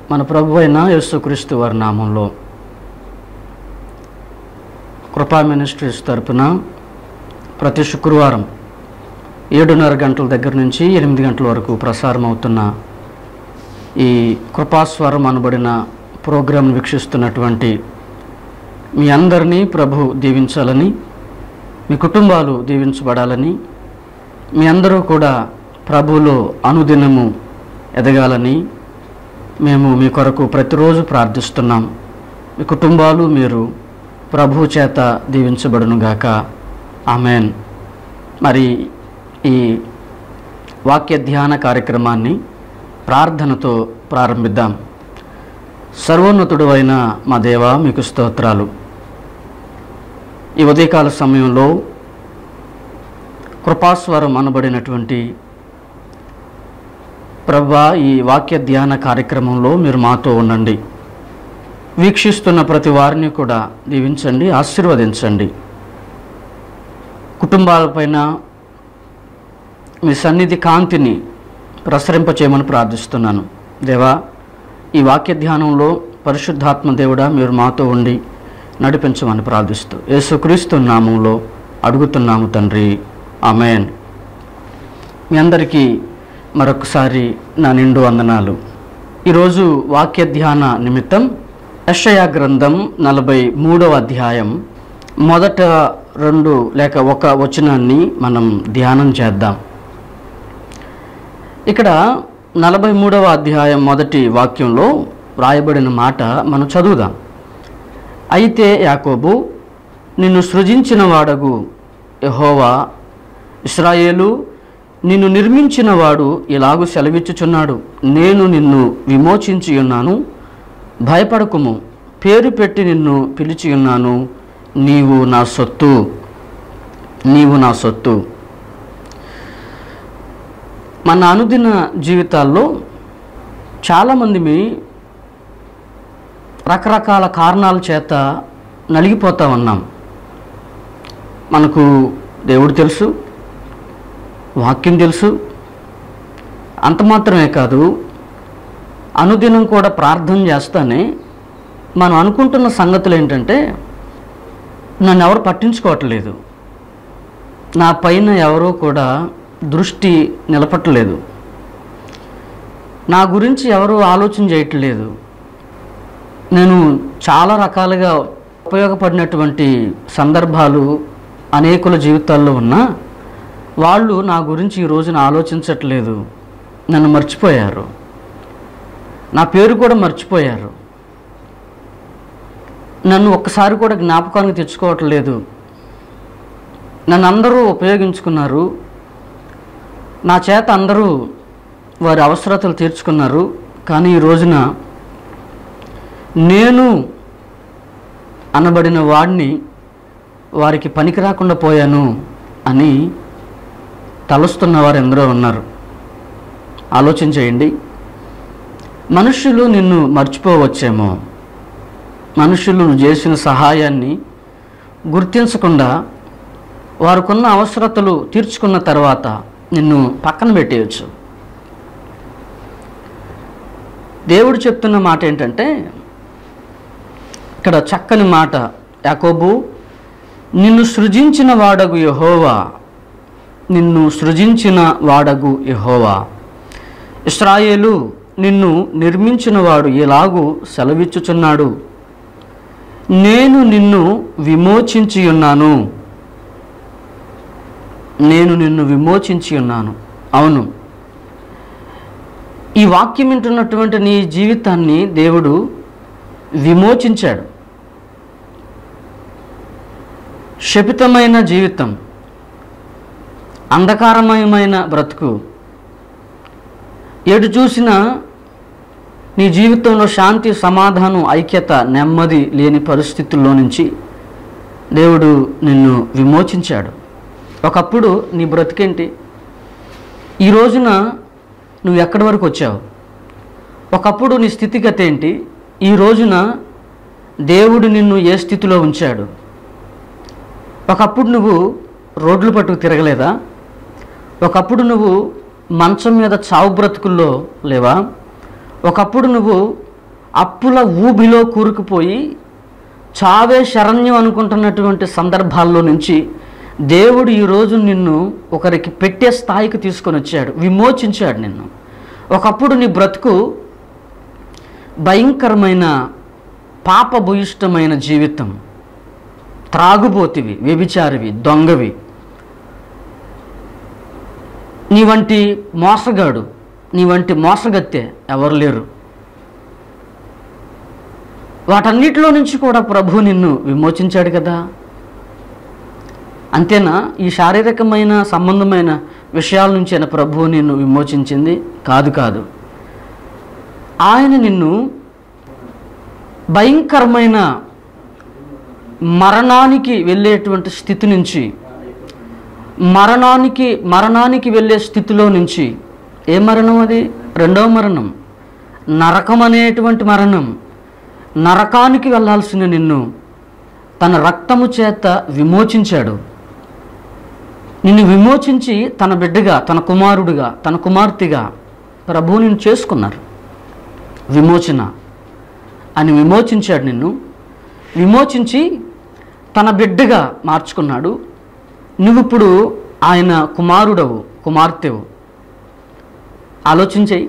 మన ప్రభు అయిన యేసుక్రీస్తు వారి నామంలో కృపా మినిస్ట్రీస్ తరపున ప్రతి శుక్రవారం ఏడున్నర గంటల దగ్గర నుంచి ఎనిమిది గంటల వరకు ప్రసారం అవుతున్న ఈ కృపాస్వరం అనబడిన ప్రోగ్రాం వీక్షిస్తున్నటువంటి మీ అందరినీ ప్రభు దీవించాలని మీ కుటుంబాలు దీవించబడాలని మీ అందరూ కూడా ప్రభువులో అనుదినము ఎదగాలని మేము మీ కొరకు ప్రతిరోజు ప్రార్థిస్తున్నాం మీ కుటుంబాలు మీరు ప్రభు చేత దీవించబడునుగాక ఆమెన్ మరి ఈ వాక్య ధ్యాన కార్యక్రమాన్ని ప్రార్థనతో ప్రారంభిద్దాం సర్వోన్నతుడు అయిన మా దేవ మీకు స్తోత్రాలు ఈ ఉదయకాల సమయంలో కృపాస్వరం అనబడినటువంటి ప్రభా ఈ వాక్య ధ్యాన కార్యక్రమంలో మీరు మాతో ఉండండి వీక్షిస్తున్న ప్రతి వారిని కూడా దీవించండి ఆశీర్వదించండి కుటుంబాలపైన మీ సన్నిధి కాంతిని ప్రసరింపచేయమని ప్రార్థిస్తున్నాను దేవా ఈ వాక్య ధ్యానంలో పరిశుద్ధాత్మ దేవుడా మీరు మాతో ఉండి నడిపించమని ప్రార్థిస్తూ యేసుక్రీస్తు నామంలో అడుగుతున్నాము తండ్రి ఆమెన్ మీ అందరికీ మరొకసారి నా నిండు వందనాలు ఈరోజు వాక్య ధ్యాన నిమిత్తం యషయా గ్రంథం నలభై మూడవ అధ్యాయం మొదట రెండు లేక ఒక వచనాన్ని మనం ధ్యానం చేద్దాం ఇక్కడ నలభై మూడవ అధ్యాయం మొదటి వాక్యంలో వ్రాయబడిన మాట మనం చదువుదాం అయితే యాకోబు నిన్ను సృజించిన వాడగు యహోవా ఇస్రాయేలు నిన్ను నిర్మించిన వాడు ఇలాగు సెలవిచ్చుచున్నాడు నేను నిన్ను విమోచించి ఉన్నాను భయపడకుము పేరు పెట్టి నిన్ను పిలిచి ఉన్నాను నీవు నా సొత్తు నీవు నా సొత్తు మన అనుదిన జీవితాల్లో చాలామంది మీ రకరకాల కారణాల చేత నలిగిపోతా ఉన్నాం మనకు దేవుడు తెలుసు వాక్యం తెలుసు అంత మాత్రమే కాదు అనుదినం కూడా ప్రార్థన చేస్తానే మనం అనుకుంటున్న సంగతులు ఏంటంటే నన్ను ఎవరు పట్టించుకోవట్లేదు నా పైన ఎవరూ కూడా దృష్టి నిలపట్లేదు నా గురించి ఎవరు ఆలోచన చేయట్లేదు నేను చాలా రకాలుగా ఉపయోగపడినటువంటి సందర్భాలు అనేకుల జీవితాల్లో ఉన్నా వాళ్ళు నా గురించి ఈ రోజున ఆలోచించట్లేదు నన్ను మర్చిపోయారు నా పేరు కూడా మర్చిపోయారు నన్ను ఒక్కసారి కూడా జ్ఞాపకానికి తెచ్చుకోవట్లేదు నన్ను అందరూ ఉపయోగించుకున్నారు నా చేత అందరూ వారి అవసరతలు తీర్చుకున్నారు కానీ ఈ రోజున నేను అనబడిన వాడిని వారికి పనికి రాకుండా పోయాను అని తలుస్తున్న వారు ఎందరో ఉన్నారు ఆలోచన చేయండి మనుషులు నిన్ను మర్చిపోవచ్చేమో మనుషులు నువ్వు చేసిన సహాయాన్ని గుర్తించకుండా వారికున్న అవసరతలు తీర్చుకున్న తర్వాత నిన్ను పక్కన పెట్టేయచ్చు దేవుడు చెప్తున్న మాట ఏంటంటే ఇక్కడ చక్కని మాట యాకోబు నిన్ను సృజించిన వాడగు యహోవా నిన్ను సృజించిన వాడగు యహోవా ఇస్రాయేలు నిన్ను నిర్మించిన వాడు ఎలాగూ సెలవిచ్చుచున్నాడు నేను నిన్ను విమోచించి ఉన్నాను నేను నిన్ను విమోచించి ఉన్నాను అవును ఈ వాక్యం వింటున్నటువంటి నీ జీవితాన్ని దేవుడు విమోచించాడు శపితమైన జీవితం అంధకారమయమైన బ్రతుకు ఎటు చూసినా నీ జీవితంలో శాంతి సమాధానం ఐక్యత నెమ్మది లేని పరిస్థితుల్లో నుంచి దేవుడు నిన్ను విమోచించాడు ఒకప్పుడు నీ బ్రతికేంటి ఈ రోజున నువ్వు ఎక్కడి వరకు వచ్చావు ఒకప్పుడు నీ స్థితిగతి ఏంటి ఈ రోజున దేవుడు నిన్ను ఏ స్థితిలో ఉంచాడు ఒకప్పుడు నువ్వు రోడ్లు పట్టుకు తిరగలేదా ఒకప్పుడు నువ్వు మంచం మీద చావు బ్రతుకుల్లో లేవా ఒకప్పుడు నువ్వు అప్పుల ఊబిలో కూరుకుపోయి చావే శరణ్యం అనుకుంటున్నటువంటి సందర్భాల్లో నుంచి దేవుడు ఈరోజు నిన్ను ఒకరికి పెట్టే స్థాయికి తీసుకొని వచ్చాడు విమోచించాడు నిన్ను ఒకప్పుడు నీ బ్రతుకు భయంకరమైన పాపభూయిష్టమైన జీవితం త్రాగుబోతివి వ్యభిచారివి దొంగవి నీ వంటి మోసగాడు నీ వంటి మోసగత్తె ఎవరు లేరు వాటన్నిటిలో నుంచి కూడా ప్రభు నిన్ను విమోచించాడు కదా అంతేనా ఈ శారీరకమైన సంబంధమైన విషయాల నుంచి ఆయన ప్రభు నిన్ను విమోచించింది కాదు కాదు ఆయన నిన్ను భయంకరమైన మరణానికి వెళ్ళేటువంటి స్థితి నుంచి మరణానికి మరణానికి వెళ్ళే స్థితిలో నుంచి ఏ మరణం అది రెండవ మరణం నరకం అనేటువంటి మరణం నరకానికి వెళ్ళాల్సిన నిన్ను తన రక్తము చేత విమోచించాడు నిన్ను విమోచించి తన బిడ్డగా తన కుమారుడిగా తన కుమార్తెగా ప్రభువు నిన్ను చేసుకున్నారు విమోచన అని విమోచించాడు నిన్ను విమోచించి తన బిడ్డగా మార్చుకున్నాడు నువ్విప్పుడు ఆయన కుమారుడవు కుమార్తెవు ఆలోచించేయి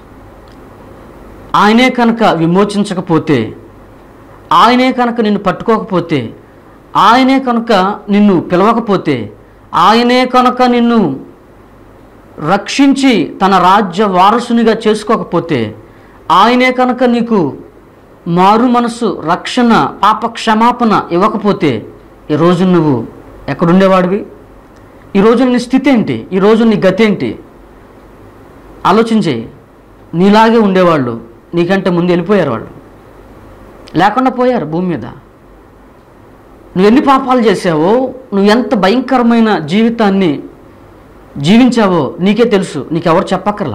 ఆయనే కనుక విమోచించకపోతే ఆయనే కనుక నిన్ను పట్టుకోకపోతే ఆయనే కనుక నిన్ను పిలవకపోతే ఆయనే కనుక నిన్ను రక్షించి తన రాజ్య వారసునిగా చేసుకోకపోతే ఆయనే కనుక నీకు మారు మనసు రక్షణ పాప క్షమాపణ ఇవ్వకపోతే ఈరోజు నువ్వు ఎక్కడుండేవాడివి ఈరోజు నీ స్థితి ఏంటి ఈరోజు నీ గతి ఏంటి ఆలోచించే నీలాగే ఉండేవాళ్ళు నీకంటే ముందు వెళ్ళిపోయారు వాళ్ళు లేకుండా పోయారు భూమి మీద నువ్వు ఎన్ని పాపాలు చేసావో నువ్వు ఎంత భయంకరమైన జీవితాన్ని జీవించావో నీకే తెలుసు నీకెవరు చెప్పక్కర్లా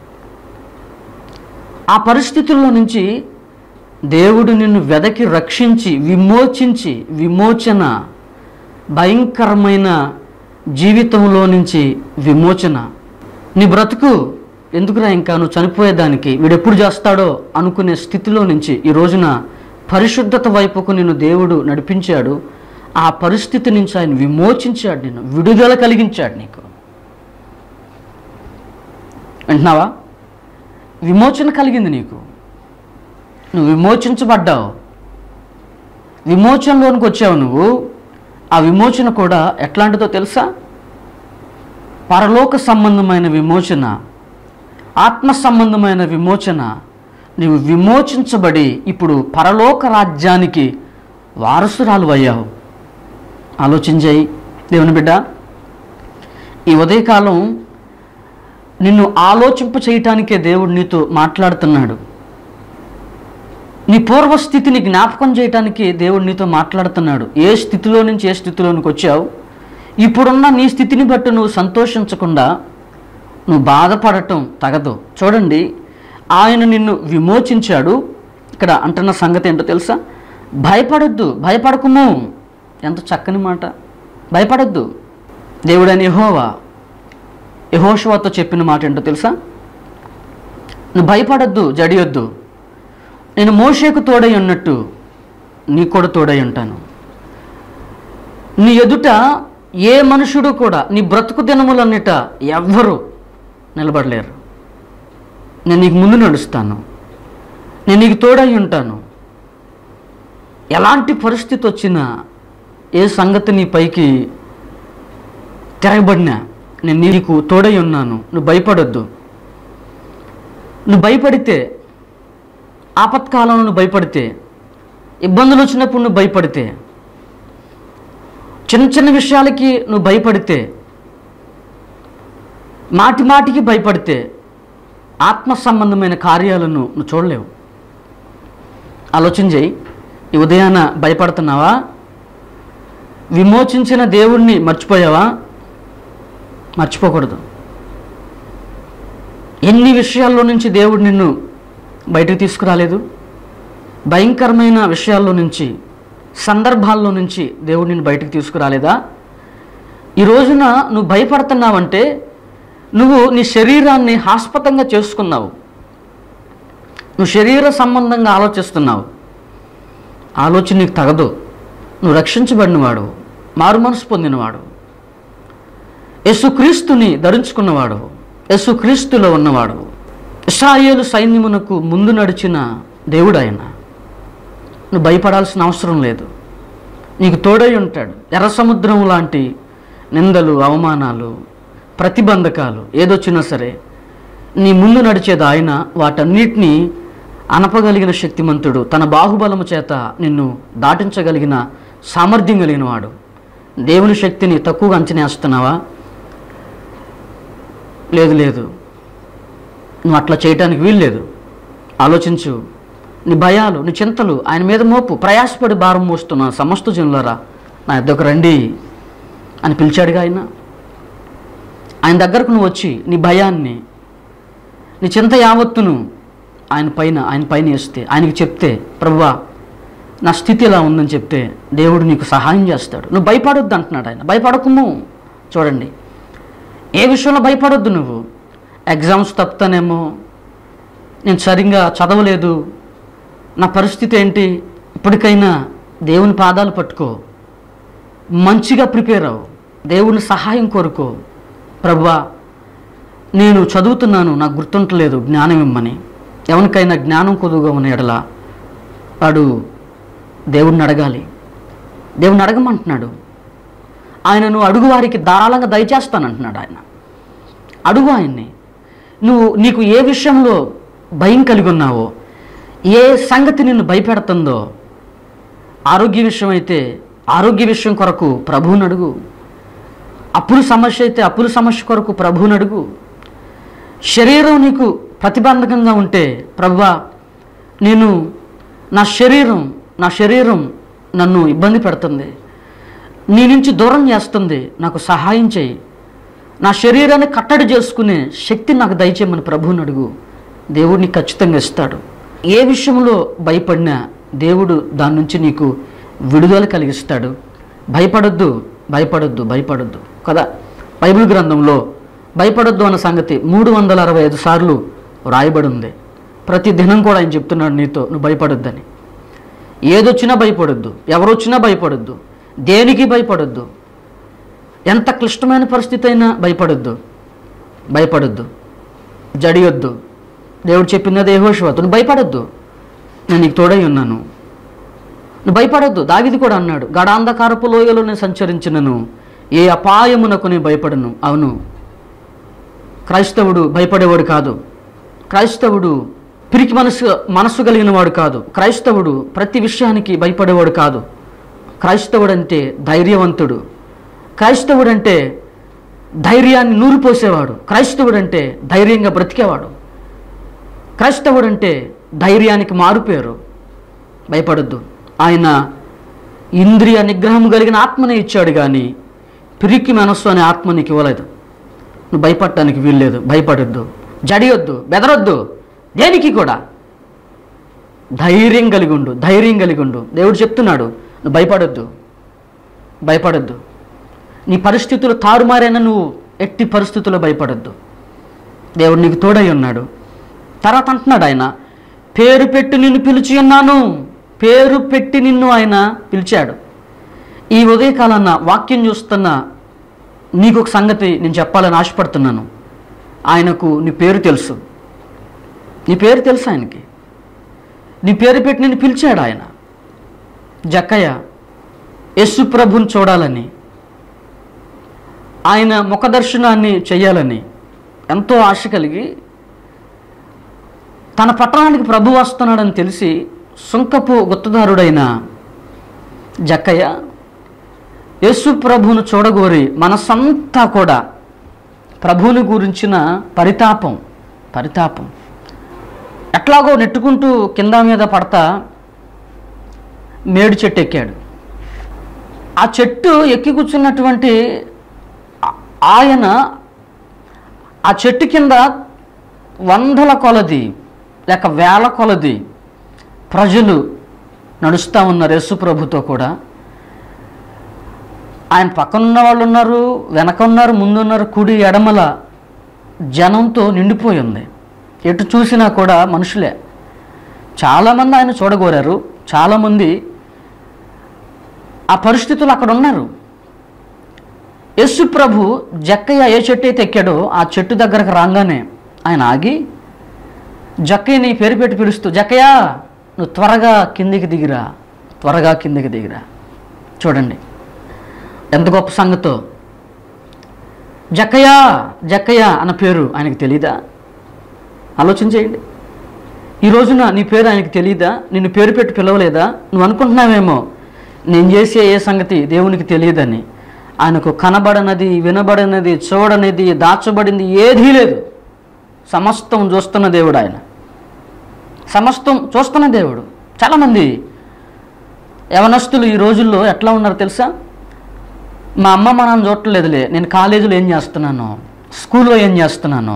ఆ పరిస్థితుల్లో నుంచి దేవుడు నిన్ను వెదకి రక్షించి విమోచించి విమోచన భయంకరమైన జీవితంలో నుంచి విమోచన నీ బ్రతుకు ఎందుకురా ఇంకా నువ్వు చనిపోయేదానికి వీడు ఎప్పుడు చేస్తాడో అనుకునే స్థితిలో నుంచి ఈ రోజున పరిశుద్ధత వైపుకు నిన్ను దేవుడు నడిపించాడు ఆ పరిస్థితి నుంచి ఆయన విమోచించాడు నిన్ను విడుదల కలిగించాడు నీకు వింటున్నావా విమోచన కలిగింది నీకు నువ్వు విమోచించబడ్డావు విమోచనలోనికి వచ్చావు నువ్వు ఆ విమోచన కూడా ఎట్లాంటిదో తెలుసా పరలోక సంబంధమైన విమోచన ఆత్మ సంబంధమైన విమోచన నీవు విమోచించబడి ఇప్పుడు పరలోక రాజ్యానికి వారసురాలు అయ్యావు ఆలోచించాయి దేవుని బిడ్డ ఈ ఉదయకాలం నిన్ను ఆలోచింప చేయటానికే దేవుడు నీతో మాట్లాడుతున్నాడు నీ పూర్వస్థితిని జ్ఞాపకం చేయటానికి దేవుడు నీతో మాట్లాడుతున్నాడు ఏ స్థితిలో నుంచి ఏ స్థితిలోనికి వచ్చావు ఇప్పుడున్న నీ స్థితిని బట్టి నువ్వు సంతోషించకుండా నువ్వు బాధపడటం తగదు చూడండి ఆయన నిన్ను విమోచించాడు ఇక్కడ అంటున్న సంగతి ఏంటో తెలుసా భయపడొద్దు భయపడకుము ఎంత చక్కని మాట భయపడొద్దు దేవుడని యెహోవా యహోషువాతో చెప్పిన మాట ఏంటో తెలుసా నువ్వు భయపడొద్దు జడియొద్దు నేను మోషేకు తోడై ఉన్నట్టు నీ కూడా తోడై ఉంటాను నీ ఎదుట ఏ మనుషుడు కూడా నీ బ్రతుకు దినములన్నిట ఎవ్వరు నిలబడలేరు నేను నీకు ముందు నడుస్తాను నేను నీకు తోడై ఉంటాను ఎలాంటి పరిస్థితి వచ్చినా ఏ సంగతి నీ పైకి తిరగబడినా నేను నీకు తోడై ఉన్నాను నువ్వు భయపడొద్దు నువ్వు భయపడితే ఆపత్కాలంలో నువ్వు భయపడితే ఇబ్బందులు వచ్చినప్పుడు నువ్వు భయపడితే చిన్న చిన్న విషయాలకి నువ్వు భయపడితే మాటి మాటికి భయపడితే ఆత్మ సంబంధమైన కార్యాలను నువ్వు చూడలేవు ఆలోచన చేయి ఈ ఉదయాన భయపడుతున్నావా విమోచించిన దేవుణ్ణి మర్చిపోయావా మర్చిపోకూడదు ఎన్ని విషయాల్లో నుంచి దేవుడు నిన్ను బయటకు తీసుకురాలేదు భయంకరమైన విషయాల్లో నుంచి సందర్భాల్లో నుంచి దేవుడు నిన్ను బయటకు తీసుకురాలేదా ఈ రోజున నువ్వు భయపడుతున్నావంటే నువ్వు నీ శరీరాన్ని హాస్పతంగా చేసుకున్నావు నువ్వు శరీర సంబంధంగా ఆలోచిస్తున్నావు ఆలోచన నీకు తగదు నువ్వు రక్షించబడినవాడు మారు మనసు పొందినవాడు యేసుక్రీస్తుని ధరించుకున్నవాడు యేసుక్రీస్తులో ఉన్నవాడు ఇస్రాయేలు సైన్యమునకు ముందు నడిచిన దేవుడు ఆయన నువ్వు భయపడాల్సిన అవసరం లేదు నీకు తోడై ఉంటాడు ఎర్ర సముద్రం లాంటి నిందలు అవమానాలు ప్రతిబంధకాలు ఏదొచ్చినా సరే నీ ముందు నడిచేది ఆయన వాటన్నిటినీ అనపగలిగిన శక్తిమంతుడు తన బాహుబలము చేత నిన్ను దాటించగలిగిన సామర్థ్యం కలిగిన వాడు దేవుని శక్తిని తక్కువగా అంచనేస్తున్నావా లేదు లేదు నువ్వు అట్లా చేయటానికి వీల్లేదు ఆలోచించు నీ భయాలు నీ చింతలు ఆయన మీద మోపు ప్రయాసపడి భారం మోస్తున్న సమస్త జనులరా నా ఇద్దరు రండి అని పిలిచాడుగా ఆయన ఆయన దగ్గరకు నువ్వు వచ్చి నీ భయాన్ని నీ చింత యావత్తును ఆయన పైన ఆయన పైన వేస్తే ఆయనకి చెప్తే ప్రభువా నా స్థితి ఇలా ఉందని చెప్తే దేవుడు నీకు సహాయం చేస్తాడు నువ్వు భయపడొద్దు అంటున్నాడు ఆయన భయపడకుము చూడండి ఏ విషయంలో భయపడొద్దు నువ్వు ఎగ్జామ్స్ తప్పుతానేమో నేను సరిగ్గా చదవలేదు నా పరిస్థితి ఏంటి ఇప్పటికైనా దేవుని పాదాలు పట్టుకో మంచిగా ప్రిపేర్ అవ్వు దేవుని సహాయం కోరుకో ప్రభువా నేను చదువుతున్నాను నాకు గుర్తుంటలేదు జ్ఞానం ఇమ్మని ఎవరికైనా జ్ఞానం కొదువుగా ఉన్న ఎడల వాడు దేవుణ్ణి అడగాలి దేవుణ్ణి అడగమంటున్నాడు ఆయనను అడుగు వారికి ధారాళంగా దయచేస్తానంటున్నాడు ఆయన అడుగు ఆయన్ని నువ్వు నీకు ఏ విషయంలో భయం కలిగి ఉన్నావో ఏ సంగతి నిన్ను భయపెడుతుందో ఆరోగ్య విషయం అయితే ఆరోగ్య విషయం కొరకు ప్రభువుని అడుగు అప్పుల సమస్య అయితే అప్పుల సమస్య కొరకు ప్రభువుని అడుగు శరీరం నీకు ప్రతిబంధకంగా ఉంటే ప్రభువా నేను నా శరీరం నా శరీరం నన్ను ఇబ్బంది పెడుతుంది నీ నుంచి దూరం చేస్తుంది నాకు సహాయం చేయి నా శరీరాన్ని కట్టడి చేసుకునే శక్తి నాకు దయచేయమని ప్రభువుని అడుగు దేవుడు నీకు ఖచ్చితంగా ఇస్తాడు ఏ విషయంలో భయపడినా దేవుడు దాని నుంచి నీకు విడుదల కలిగిస్తాడు భయపడొద్దు భయపడొద్దు భయపడొద్దు కదా బైబిల్ గ్రంథంలో భయపడొద్దు అన్న సంగతి మూడు వందల అరవై ఐదు సార్లు రాయబడి ఉంది ప్రతి దినం కూడా ఆయన చెప్తున్నాడు నీతో నువ్వు భయపడొద్దని ఏదొచ్చినా భయపడొద్దు ఎవరొచ్చినా భయపడొద్దు దేనికి భయపడొద్దు ఎంత క్లిష్టమైన పరిస్థితి అయినా భయపడొద్దు భయపడొద్దు జడియొద్దు దేవుడు చెప్పినది యెహోషువతో నువ్వు భయపడొద్దు నేను నీకు తోడై ఉన్నాను నువ్వు భయపడొద్దు దావిది కూడా అన్నాడు గడాంధకారపు లోయలో నేను సంచరించినను ఏ అపాయమునకు నేను భయపడను అవును క్రైస్తవుడు భయపడేవాడు కాదు క్రైస్తవుడు పిరికి మనసు మనస్సు కలిగిన వాడు కాదు క్రైస్తవుడు ప్రతి విషయానికి భయపడేవాడు కాదు క్రైస్తవుడు అంటే ధైర్యవంతుడు క్రైస్తవుడు అంటే ధైర్యాన్ని నూరిపోసేవాడు క్రైస్తవుడు అంటే ధైర్యంగా బ్రతికేవాడు క్రైస్తవుడు అంటే ధైర్యానికి మారుపేరు భయపడొద్దు ఆయన ఇంద్రియ నిగ్రహం కలిగిన ఆత్మనే ఇచ్చాడు కానీ పిరికి మనస్సు అనే ఆత్మ నీకు ఇవ్వలేదు నువ్వు భయపడటానికి వీల్లేదు భయపడొద్దు జడియొద్దు బెదరొద్దు దేనికి కూడా ధైర్యం కలిగి ఉండు ధైర్యం కలిగి ఉండు దేవుడు చెప్తున్నాడు నువ్వు భయపడొద్దు భయపడొద్దు నీ పరిస్థితులు తారుమారైనా నువ్వు ఎట్టి పరిస్థితుల్లో భయపడొద్దు దేవుడు నీకు తోడై ఉన్నాడు తర్వాత అంటున్నాడు ఆయన పేరు పెట్టి నిన్ను పిలిచి ఉన్నాను పేరు పెట్టి నిన్ను ఆయన పిలిచాడు ఈ ఉదయకాలాన్న వాక్యం చూస్తున్న నీకు ఒక సంగతి నేను చెప్పాలని ఆశపడుతున్నాను ఆయనకు నీ పేరు తెలుసు నీ పేరు తెలుసు ఆయనకి నీ పేరు పెట్టి నిన్ను పిలిచాడు ఆయన జక్కయ్య యస్సు ప్రభుని చూడాలని ఆయన ముఖ దర్శనాన్ని చెయ్యాలని ఎంతో ఆశ కలిగి తన పట్టణానికి ప్రభు వస్తున్నాడని తెలిసి సుంకపు గుత్తదారుడైన జక్కయ్య యేసు ప్రభువును చూడగోరి మనసంతా కూడా ప్రభువుని గురించిన పరితాపం పరితాపం ఎట్లాగో నెట్టుకుంటూ కింద మీద పడతా మేడు చెట్టు ఎక్కాడు ఆ చెట్టు ఎక్కి కూర్చున్నటువంటి ఆ- ఆయన ఆ చెట్టు కింద వందల కొలది లేక వేల కొలది ప్రజలు నడుస్తూ ఉన్నారు యేసు ప్రభుతో కూడా ఆయన పక్కన ఉన్న వాళ్ళు ఉన్నారు వెనక ఉన్నారు ముందున్నారు కుడి ఎడమల జనంతో నిండిపోయి ఉంది ఎటు చూసినా కూడా మనుషులే చాలామంది ఆయన చూడగోరారు చాలామంది ఆ పరిస్థితులు అక్కడ ఉన్నారు యేసు ప్రభు జక్కయ్య ఏ చెట్టు అయితే ఎక్కాడో ఆ చెట్టు దగ్గరకు రాగానే ఆయన ఆగి జక్కయ్యని పేరు పెట్టి పిలుస్తూ జక్కయ్య నువ్వు త్వరగా కిందికి దిగిరా త్వరగా కిందికి దిగిరా చూడండి ఎంత గొప్ప సంగతో జక్కయ్య జక్కయ్య అన్న పేరు ఆయనకు తెలీదా ఆలోచన చేయండి ఈ రోజున నీ పేరు ఆయనకు తెలియదా నిన్ను పేరు పెట్టి పిలవలేదా నువ్వు అనుకుంటున్నావేమో నేను చేసే ఏ సంగతి దేవునికి తెలియదని ఆయనకు కనబడనది వినబడనది చూడనిది దాచబడింది ఏదీ లేదు సమస్తం చూస్తున్న దేవుడు ఆయన సమస్తం చూస్తున్న దేవుడు చాలామంది యవనస్తులు ఈ రోజుల్లో ఎట్లా ఉన్నారు తెలుసా మా అమ్మ మా నాన్న చూడట్లేదులే నేను కాలేజీలో ఏం చేస్తున్నాను స్కూల్లో ఏం చేస్తున్నాను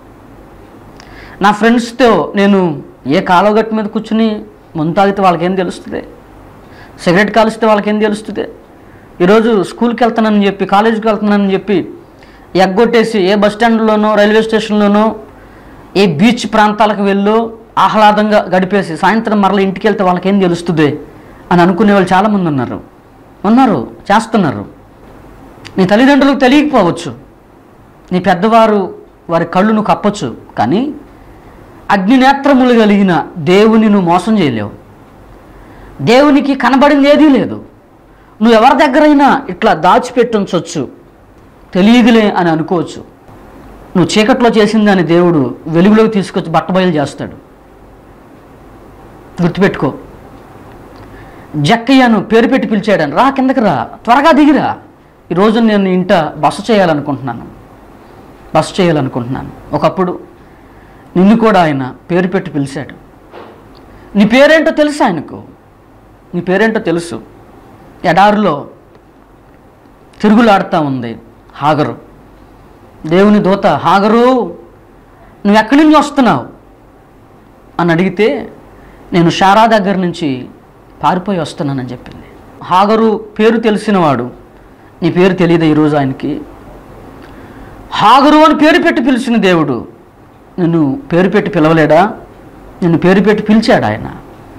నా ఫ్రెండ్స్తో నేను ఏ కాలువ గట్టు మీద కూర్చుని ముందు తాగితే వాళ్ళకేం తెలుస్తుంది సిగరెట్ కాలుస్తే వాళ్ళకేం తెలుస్తుంది ఈరోజు స్కూల్కి వెళ్తానని చెప్పి కాలేజీకి వెళ్తున్నానని చెప్పి ఎగ్గొట్టేసి ఏ బస్ స్టాండ్లోనో రైల్వే స్టేషన్లోనో ఏ బీచ్ ప్రాంతాలకు వెళ్ళు ఆహ్లాదంగా గడిపేసి సాయంత్రం మరల ఇంటికి వెళ్తే వాళ్ళకేం తెలుస్తుంది అని అనుకునే వాళ్ళు చాలామంది ఉన్నారు ఉన్నారు చేస్తున్నారు నీ తల్లిదండ్రులకు తెలియకపోవచ్చు నీ పెద్దవారు వారి కళ్ళు నువ్వు కప్పొచ్చు కానీ అగ్నినేత్రములు కలిగిన దేవుని నువ్వు మోసం చేయలేవు దేవునికి కనబడింది ఏదీ లేదు నువ్వు ఎవరి దగ్గరైనా ఇట్లా దాచిపెట్టుంచవచ్చు తెలియదులే అని అనుకోవచ్చు నువ్వు చీకట్లో చేసిందని దేవుడు వెలుగులోకి తీసుకొచ్చి బట్టబయలు చేస్తాడు గుర్తుపెట్టుకో జక్కయ్యను పేరు పెట్టి పిలిచాడని రా కిందకి రా త్వరగా దిగిరా ఈరోజు నేను ఇంట బస చేయాలనుకుంటున్నాను బస చేయాలనుకుంటున్నాను ఒకప్పుడు నిన్ను కూడా ఆయన పేరు పెట్టి పిలిచాడు నీ పేరేంటో తెలుసు ఆయనకు నీ పేరేంటో తెలుసు ఎడారిలో తిరుగులాడుతూ ఉంది హాగరు దేవుని దూత హాగరు నువ్వు ఎక్కడి నుంచి వస్తున్నావు అని అడిగితే నేను షారా దగ్గర నుంచి పారిపోయి వస్తున్నానని చెప్పింది హాగరు పేరు తెలిసినవాడు నీ పేరు తెలియదు ఈరోజు ఆయనకి హాగరు అని పేరు పెట్టి పిలిచిన దేవుడు నిన్ను పేరు పెట్టి పిలవలేడా నిన్ను పేరు పెట్టి పిలిచాడు ఆయన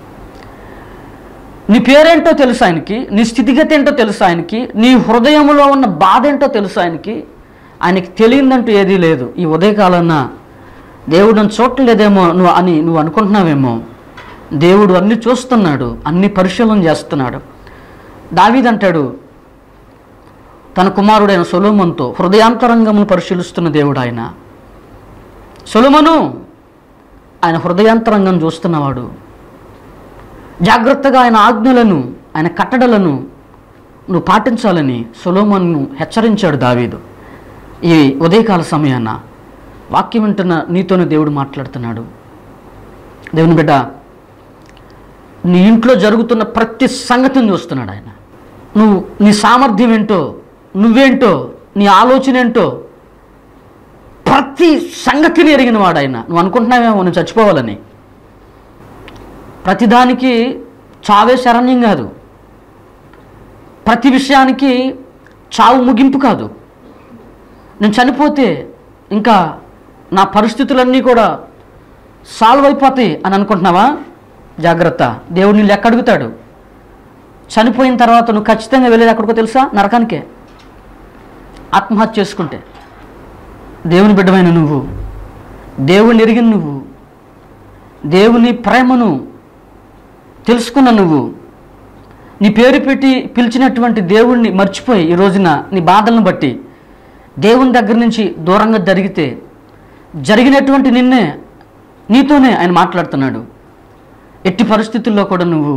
నీ పేరేంటో తెలుసు ఆయనకి నీ స్థితిగతి ఏంటో తెలుసు ఆయనకి నీ హృదయంలో ఉన్న బాధ ఏంటో తెలుసు ఆయనకి ఆయనకి తెలియదంటూ ఏదీ లేదు ఈ ఉదయకాలన్న దేవుడు నన్ను చూడలేదేమో నువ్వు అని నువ్వు అనుకుంటున్నావేమో దేవుడు అన్ని చూస్తున్నాడు అన్ని పరిశీలన చేస్తున్నాడు దావీదంటాడు తన కుమారుడైన సొలోమన్తో హృదయాంతరంగమును పరిశీలిస్తున్న దేవుడు ఆయన సొలోమను ఆయన హృదయాంతరంగం చూస్తున్నవాడు జాగ్రత్తగా ఆయన ఆజ్ఞలను ఆయన కట్టడలను నువ్వు పాటించాలని సొలోమన్ను హెచ్చరించాడు దావీదు ఈ ఉదయకాల సమయాన వాక్యం వింటున్న నీతోనే దేవుడు మాట్లాడుతున్నాడు దేవుని బిడ్డ నీ ఇంట్లో జరుగుతున్న ప్రతి సంగతిని చూస్తున్నాడు ఆయన నువ్వు నీ సామర్థ్యం ఏంటో నువ్వేంటో నీ ఆలోచన ఏంటో ప్రతి సంగతిని ఎరిగిన వాడు ఆయన నువ్వు అనుకుంటున్నావేమో నువ్వు చచ్చిపోవాలని ప్రతిదానికి చావే శరణ్యం కాదు ప్రతి విషయానికి చావు ముగింపు కాదు నేను చనిపోతే ఇంకా నా పరిస్థితులన్నీ కూడా సాల్వ్ అయిపోతాయి అని అనుకుంటున్నావా జాగ్రత్త దేవుడు నీళ్ళు ఎక్కడ అడుగుతాడు చనిపోయిన తర్వాత నువ్వు ఖచ్చితంగా వెళ్ళేది ఎక్కడికో తెలుసా నరకానికే ఆత్మహత్య చేసుకుంటే దేవుని బిడ్డమైన నువ్వు దేవుని ఎరిగిన నువ్వు దేవుని ప్రేమను తెలుసుకున్న నువ్వు నీ పేరు పెట్టి పిలిచినటువంటి దేవుణ్ణి మర్చిపోయి ఈ రోజున నీ బాధలను బట్టి దేవుని దగ్గర నుంచి దూరంగా జరిగితే జరిగినటువంటి నిన్నే నీతోనే ఆయన మాట్లాడుతున్నాడు ఎట్టి పరిస్థితుల్లో కూడా నువ్వు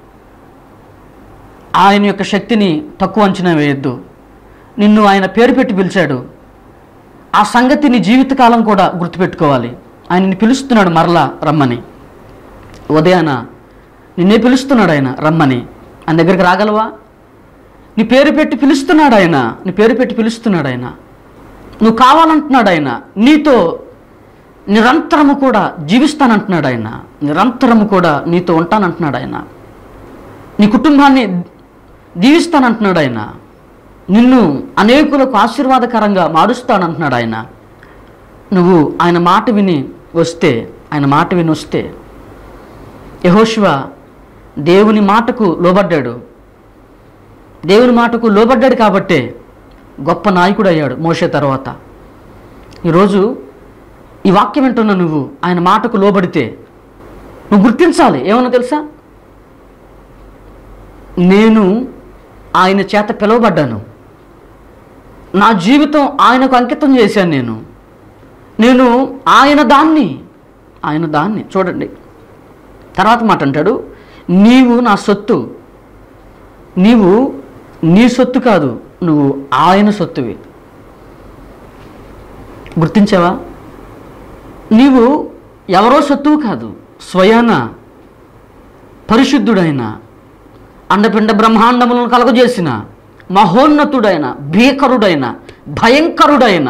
ఆయన యొక్క శక్తిని తక్కువ అంచనా వేయొద్దు నిన్ను ఆయన పేరు పెట్టి పిలిచాడు ఆ సంగతి నీ జీవితకాలం కూడా గుర్తుపెట్టుకోవాలి ఆయన నిన్ను పిలుస్తున్నాడు మరలా రమ్మని ఉదయాన నిన్నే పిలుస్తున్నాడు ఆయన రమ్మని ఆయన దగ్గరికి రాగలవా నీ పేరు పెట్టి పిలుస్తున్నాడు ఆయన నీ పేరు పెట్టి పిలుస్తున్నాడు ఆయన నువ్వు కావాలంటున్నాడు ఆయన నీతో నిరంతరము కూడా జీవిస్తానంటున్నాడు ఆయన నిరంతరము కూడా నీతో ఉంటానంటున్నాడు ఆయన నీ కుటుంబాన్ని దీవిస్తానంటున్నాడు ఆయన నిన్ను అనేకులకు ఆశీర్వాదకరంగా మారుస్తానంటున్నాడు ఆయన నువ్వు ఆయన మాట విని వస్తే ఆయన మాట విని వస్తే యహోశివ దేవుని మాటకు లోబడ్డాడు దేవుని మాటకు లోబడ్డాడు కాబట్టే గొప్ప నాయకుడు అయ్యాడు మోసే తర్వాత ఈరోజు ఈ వాక్యం వింటున్న నువ్వు ఆయన మాటకు లోబడితే నువ్వు గుర్తించాలి ఏమన్నా తెలుసా నేను ఆయన చేత పిలువబడ్డాను నా జీవితం ఆయనకు అంకితం చేశాను నేను నేను ఆయన దాన్ని ఆయన దాన్ని చూడండి తర్వాత మాట అంటాడు నీవు నా సొత్తు నీవు నీ సొత్తు కాదు నువ్వు ఆయన సొత్తువి గుర్తించావా నీవు ఎవరో సొత్తువు కాదు స్వయాన పరిశుద్ధుడైన అండపిండ బ్రహ్మాండములను కలగజేసిన మహోన్నతుడైన భీకరుడైన భయంకరుడైన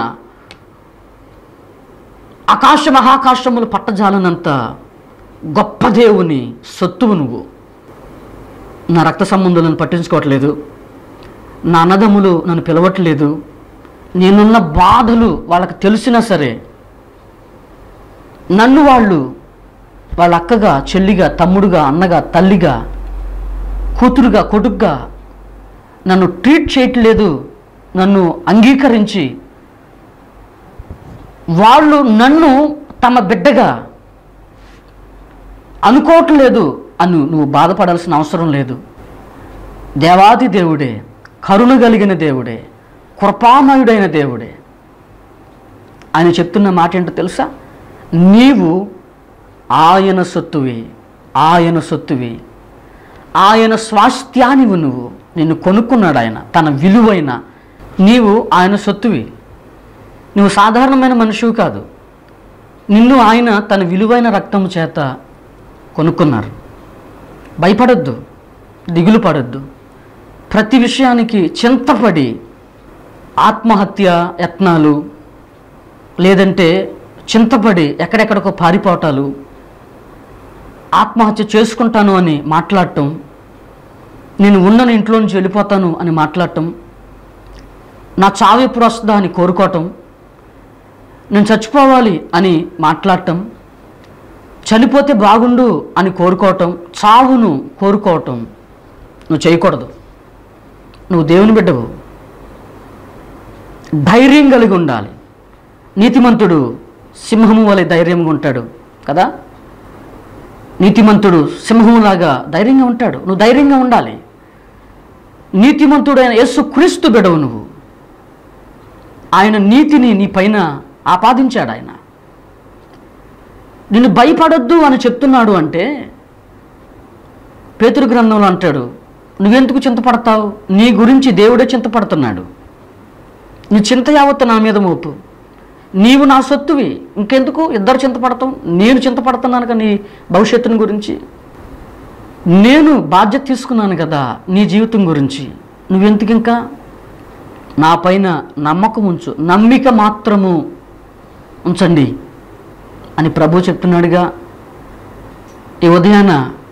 ఆకాశ మహాకాశములు పట్టజాలనంత గొప్ప దేవుని సొత్తువు నువ్వు నా రక్త సంబంధులను పట్టించుకోవట్లేదు నా అన్నదమ్ములు నన్ను పిలవట్లేదు నేనున్న బాధలు వాళ్ళకి తెలిసినా సరే నన్ను వాళ్ళు వాళ్ళ అక్కగా చెల్లిగా తమ్ముడుగా అన్నగా తల్లిగా కూతురుగా కొడుకుగా నన్ను ట్రీట్ చేయట్లేదు నన్ను అంగీకరించి వాళ్ళు నన్ను తమ బిడ్డగా అనుకోవట్లేదు అని నువ్వు బాధపడాల్సిన అవసరం లేదు దేవాది దేవుడే కరుణ కలిగిన దేవుడే కృపామయుడైన దేవుడే ఆయన చెప్తున్న మాట ఏంటో తెలుసా నీవు ఆయన సొత్తువి ఆయన సొత్తువి ఆయన స్వాస్థ్యానివి నువ్వు నిన్ను కొనుక్కున్నాడు ఆయన తన విలువైన నీవు ఆయన సొత్తువి నువ్వు సాధారణమైన మనిషివి కాదు నిన్ను ఆయన తన విలువైన రక్తము చేత కొనుక్కున్నారు భయపడొద్దు దిగులు పడొద్దు ప్రతి విషయానికి చింతపడి ఆత్మహత్య యత్నాలు లేదంటే చింతపడి ఎక్కడెక్కడికో పారిపోవటాలు ఆత్మహత్య చేసుకుంటాను అని మాట్లాడటం నేను ఉన్న ఇంట్లో నుంచి వెళ్ళిపోతాను అని మాట్లాడటం నా చావు ఎప్పుడు వస్తుందా అని కోరుకోవటం నేను చచ్చిపోవాలి అని మాట్లాడటం చనిపోతే బాగుండు అని కోరుకోవటం చావును కోరుకోవటం నువ్వు చేయకూడదు నువ్వు దేవుని బిడ్డవు ధైర్యం కలిగి ఉండాలి నీతిమంతుడు సింహము వలె ధైర్యంగా ఉంటాడు కదా నీతిమంతుడు సింహంలాగా ధైర్యంగా ఉంటాడు నువ్వు ధైర్యంగా ఉండాలి నీతిమంతుడైన యేసు క్రీస్తు బిడవు నువ్వు ఆయన నీతిని నీ పైన ఆపాదించాడు ఆయన నిన్ను భయపడొద్దు అని చెప్తున్నాడు అంటే పేతురు గ్రంథంలో అంటాడు నువ్వెందుకు చింతపడతావు నీ గురించి దేవుడే చింతపడుతున్నాడు నీ చింత యావత్తు నా మీద మోపు నీవు నా సొత్తువి ఇంకెందుకు ఇద్దరు చింతపడతాం నేను చింతపడుతున్నాను కదా నీ భవిష్యత్తుని గురించి నేను బాధ్యత తీసుకున్నాను కదా నీ జీవితం గురించి నువ్వెందుకు ఇంకా నా పైన నమ్మకం ఉంచు నమ్మిక మాత్రము ఉంచండి అని ప్రభు చెప్తున్నాడుగా ఈ ఉదయాన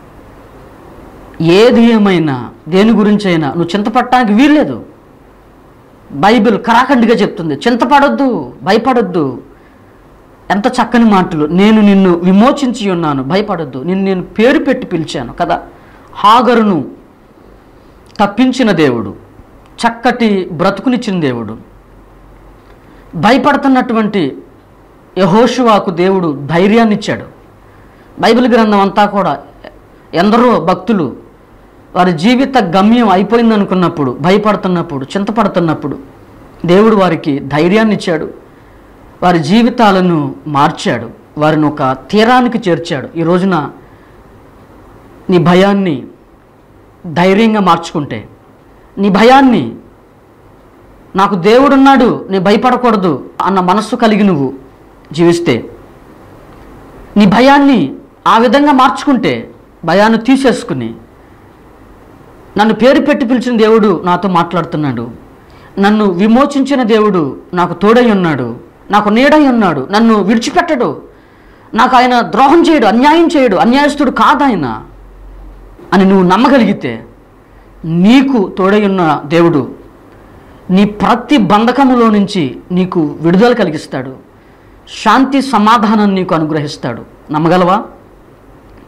ఏది ఏమైనా దేని గురించి అయినా నువ్వు చింతపడటానికి వీల్లేదు బైబిల్ కరాఖండిగా చెప్తుంది చింతపడొద్దు భయపడొద్దు ఎంత చక్కని మాటలు నేను నిన్ను విమోచించి ఉన్నాను భయపడొద్దు నిన్ను నేను పేరు పెట్టి పిలిచాను కదా హాగరును తప్పించిన దేవుడు చక్కటి బ్రతుకునిచ్చిన దేవుడు భయపడుతున్నటువంటి యహోషువాకు దేవుడు ధైర్యాన్ని ఇచ్చాడు బైబిల్ గ్రంథం అంతా కూడా ఎందరో భక్తులు వారి జీవిత గమ్యం అయిపోయింది అనుకున్నప్పుడు భయపడుతున్నప్పుడు చింతపడుతున్నప్పుడు దేవుడు వారికి ధైర్యాన్ని ఇచ్చాడు వారి జీవితాలను మార్చాడు వారిని ఒక తీరానికి చేర్చాడు ఈ రోజున నీ భయాన్ని ధైర్యంగా మార్చుకుంటే నీ భయాన్ని నాకు దేవుడున్నాడు నీ భయపడకూడదు అన్న మనస్సు కలిగి నువ్వు జీవిస్తే నీ భయాన్ని ఆ విధంగా మార్చుకుంటే భయాన్ని తీసేసుకుని నన్ను పేరు పెట్టి పిలిచిన దేవుడు నాతో మాట్లాడుతున్నాడు నన్ను విమోచించిన దేవుడు నాకు తోడై ఉన్నాడు నాకు నీడై ఉన్నాడు నన్ను విడిచిపెట్టడు నాకు ఆయన ద్రోహం చేయడు అన్యాయం చేయడు అన్యాయస్తుడు కాదాయన అని నువ్వు నమ్మగలిగితే నీకు తోడై ఉన్న దేవుడు నీ ప్రతి బంధకములో నుంచి నీకు విడుదల కలిగిస్తాడు శాంతి సమాధానం నీకు అనుగ్రహిస్తాడు నమ్మగలవా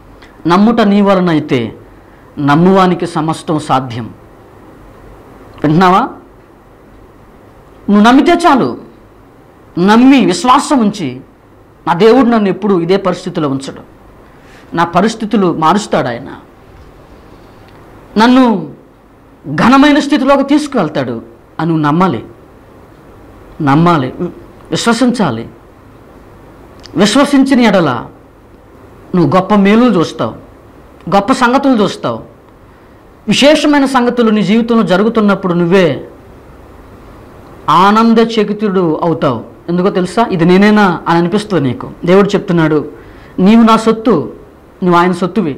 నమ్ముట నీ వలన అయితే నమ్మువానికి సమస్తం సాధ్యం వింటున్నావా నువ్వు నమ్మితే చాలు నమ్మి విశ్వాసం ఉంచి నా దేవుడు నన్ను ఎప్పుడు ఇదే పరిస్థితిలో ఉంచడు నా పరిస్థితులు మారుస్తాడు ఆయన నన్ను ఘనమైన స్థితిలోకి తీసుకువెళ్తాడు అని నువ్వు నమ్మాలి నమ్మాలి విశ్వసించాలి విశ్వసించిన ఎడల నువ్వు గొప్ప మేలులు చూస్తావు గొప్ప సంగతులు చూస్తావు విశేషమైన సంగతులు నీ జీవితంలో జరుగుతున్నప్పుడు నువ్వే ఆనంద చకితుడు అవుతావు ఎందుకో తెలుసా ఇది నేనేనా అని అనిపిస్తుంది నీకు దేవుడు చెప్తున్నాడు నీవు నా సొత్తు నువ్వు ఆయన సొత్తువి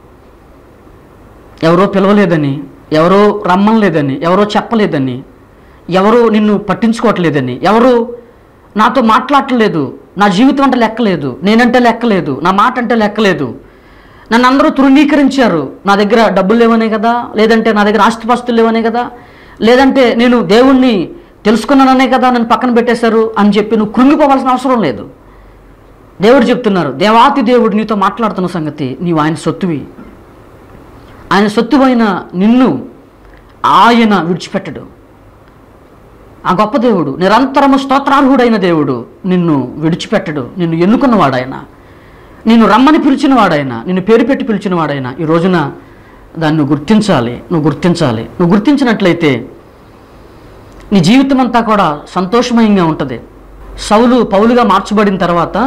ఎవరో పిలవలేదని ఎవరో రమ్మనలేదని ఎవరో చెప్పలేదని ఎవరో నిన్ను పట్టించుకోవట్లేదని ఎవరు నాతో మాట్లాడట్లేదు నా జీవితం అంటే లెక్కలేదు నేనంటే లెక్కలేదు నా మాట అంటే లెక్కలేదు నన్ను అందరూ తృణీకరించారు నా దగ్గర డబ్బులు లేవనే కదా లేదంటే నా దగ్గర ఆస్తిపాస్తులు లేవనే కదా లేదంటే నేను దేవుణ్ణి తెలుసుకున్నాననే కదా నన్ను పక్కన పెట్టేశారు అని చెప్పి నువ్వు కృంగిపోవాల్సిన అవసరం లేదు దేవుడు చెప్తున్నారు దేవాతి దేవుడు నీతో మాట్లాడుతున్న సంగతి నీవు ఆయన సొత్తువి ఆయన సొత్తువైన నిన్ను ఆయన విడిచిపెట్టడు ఆ గొప్ప దేవుడు నిరంతరము స్తోత్రార్హుడైన దేవుడు నిన్ను విడిచిపెట్టడు నిన్ను ఎన్నుకున్నవాడాయన నిన్ను రమ్మని పిలిచినవాడాయన నిన్ను పేరు పెట్టి పిలిచినవాడాయన ఈ రోజున దాన్ని నువ్వు గుర్తించాలి నువ్వు గుర్తించాలి నువ్వు గుర్తించినట్లయితే నీ జీవితం అంతా కూడా సంతోషమయంగా ఉంటుంది సౌలు పౌలుగా మార్చబడిన తర్వాత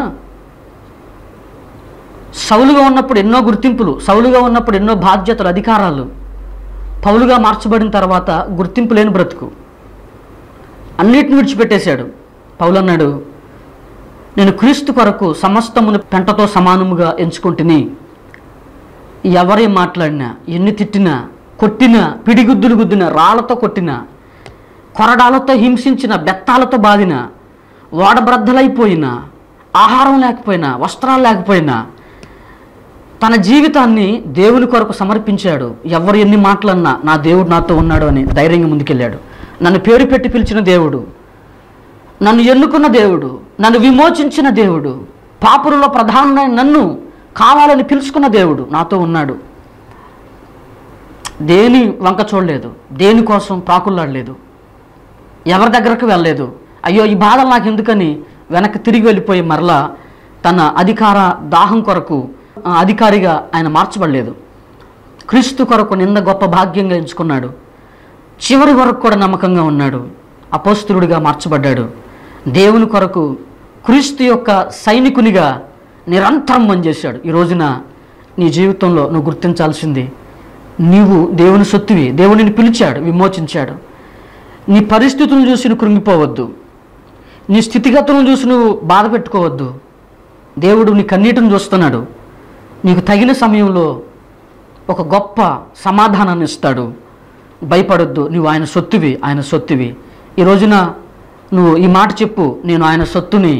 సౌలుగా ఉన్నప్పుడు ఎన్నో గుర్తింపులు సౌలుగా ఉన్నప్పుడు ఎన్నో బాధ్యతలు అధికారాలు పౌలుగా మార్చబడిన తర్వాత గుర్తింపు లేని బ్రతుకు అన్నిటిని విడిచిపెట్టేశాడు పౌలు అన్నాడు నేను క్రీస్తు కొరకు సమస్తమును పెంటతో సమానముగా ఎంచుకుంటుని ఎవరే మాట్లాడినా ఎన్ని తిట్టినా కొట్టినా పిడిగుద్దులు గుద్దినా రాళ్లతో కొట్టినా కొరడాలతో హింసించిన బెత్తాలతో బాధిన ఓడబ్రద్దలైపోయినా ఆహారం లేకపోయినా వస్త్రాలు లేకపోయినా తన జీవితాన్ని దేవుని కొరకు సమర్పించాడు ఎవరు ఎన్ని మాటలన్నా నా దేవుడు నాతో ఉన్నాడు అని ధైర్యంగా ముందుకెళ్ళాడు నన్ను పేరు పెట్టి పిలిచిన దేవుడు నన్ను ఎన్నుకున్న దేవుడు నన్ను విమోచించిన దేవుడు పాపులలో ప్రధానమైన నన్ను కావాలని పిలుచుకున్న దేవుడు నాతో ఉన్నాడు దేని వంక చూడలేదు దేనికోసం ప్రాకుల్లాడలేదు ఎవరి దగ్గరకు వెళ్ళలేదు అయ్యో ఈ బాధలు నాకు ఎందుకని వెనక్కి తిరిగి వెళ్ళిపోయి మరలా తన అధికార దాహం కొరకు ఆ, అధికారిగా ఆయన మార్చబడలేదు క్రీస్తు కొరకు నింద గొప్ప భాగ్యంగా ఎంచుకున్నాడు చివరి వరకు కూడా నమ్మకంగా ఉన్నాడు అపోస్తులుడిగా మార్చబడ్డాడు దేవుని కొరకు క్రీస్తు యొక్క సైనికునిగా నిరంతరం పనిచేశాడు ఈ రోజున నీ జీవితంలో నువ్వు గుర్తించాల్సింది నీవు దేవుని సొత్తువి దేవునిని పిలిచాడు విమోచించాడు నీ పరిస్థితులను చూసి నువ్వు కృంగిపోవద్దు నీ స్థితిగతులను చూసి నువ్వు బాధ పెట్టుకోవద్దు దేవుడు నీ కన్నీటిని చూస్తున్నాడు నీకు తగిన సమయంలో ఒక గొప్ప సమాధానాన్ని ఇస్తాడు భయపడొద్దు నువ్వు ఆయన సొత్తువి ఆయన సొత్తువి ఈ రోజున నువ్వు ఈ మాట చెప్పు నేను ఆయన సొత్తుని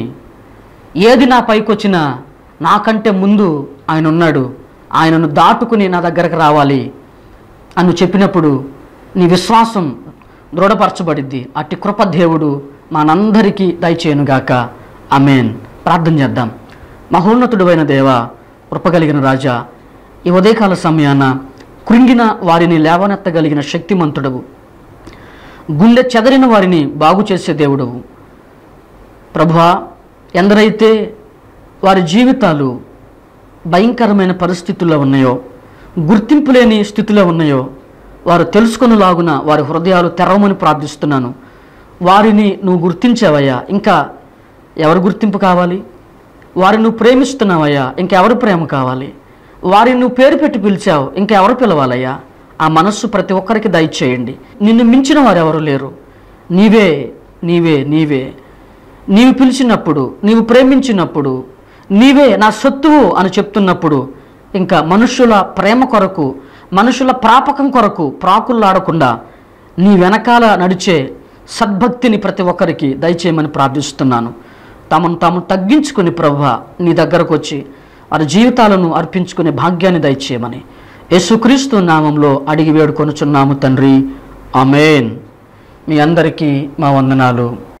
ఏది నా పైకి వచ్చినా నాకంటే ముందు ఆయన ఉన్నాడు ఆయనను దాటుకుని నా దగ్గరకు రావాలి అని నువ్వు చెప్పినప్పుడు నీ విశ్వాసం దృఢపరచబడిద్ది అట్టి కృప దేవుడు మనందరికీ దయచేయనుగాక అమేన్ ప్రార్థన చేద్దాం మహోన్నతుడైన దేవ కృపగలిగిన రాజా ఈ ఉదయకాల సమయాన కృంగిన వారిని లేవనెత్తగలిగిన శక్తిమంతుడవు గుండె చెదరిన వారిని బాగు చేసే దేవుడవు ప్రభువా ఎందరైతే వారి జీవితాలు భయంకరమైన పరిస్థితుల్లో ఉన్నాయో గుర్తింపు లేని స్థితిలో ఉన్నాయో వారు తెలుసుకొనులాగున వారి హృదయాలు తెరవమని ప్రార్థిస్తున్నాను వారిని నువ్వు గుర్తించావయ్యా ఇంకా ఎవరు గుర్తింపు కావాలి వారిని నువ్వు ప్రేమిస్తున్నావయ్యా ఇంకెవరు ప్రేమ కావాలి వారిని నువ్వు పేరు పెట్టి పిలిచావు ఇంకెవరు పిలవాలయ్యా ఆ మనస్సు ప్రతి ఒక్కరికి దయచేయండి నిన్ను మించిన వారు ఎవరు లేరు నీవే నీవే నీవే నీవు పిలిచినప్పుడు నీవు ప్రేమించినప్పుడు నీవే నా సొత్తువు అని చెప్తున్నప్పుడు ఇంకా మనుషుల ప్రేమ కొరకు మనుషుల ప్రాపకం కొరకు ప్రాకుల్లాడకుండా నీ వెనకాల నడిచే సద్భక్తిని ప్రతి ఒక్కరికి దయచేయమని ప్రార్థిస్తున్నాను తమను తాము తగ్గించుకుని ప్రభు నీ దగ్గరకు వచ్చి వారి జీవితాలను అర్పించుకునే భాగ్యాన్ని దయచేయమని యేసుక్రీస్తు నామంలో అడిగి వేడుకొనుచున్నాము తండ్రి ఆమేన్ మీ అందరికీ మా వందనాలు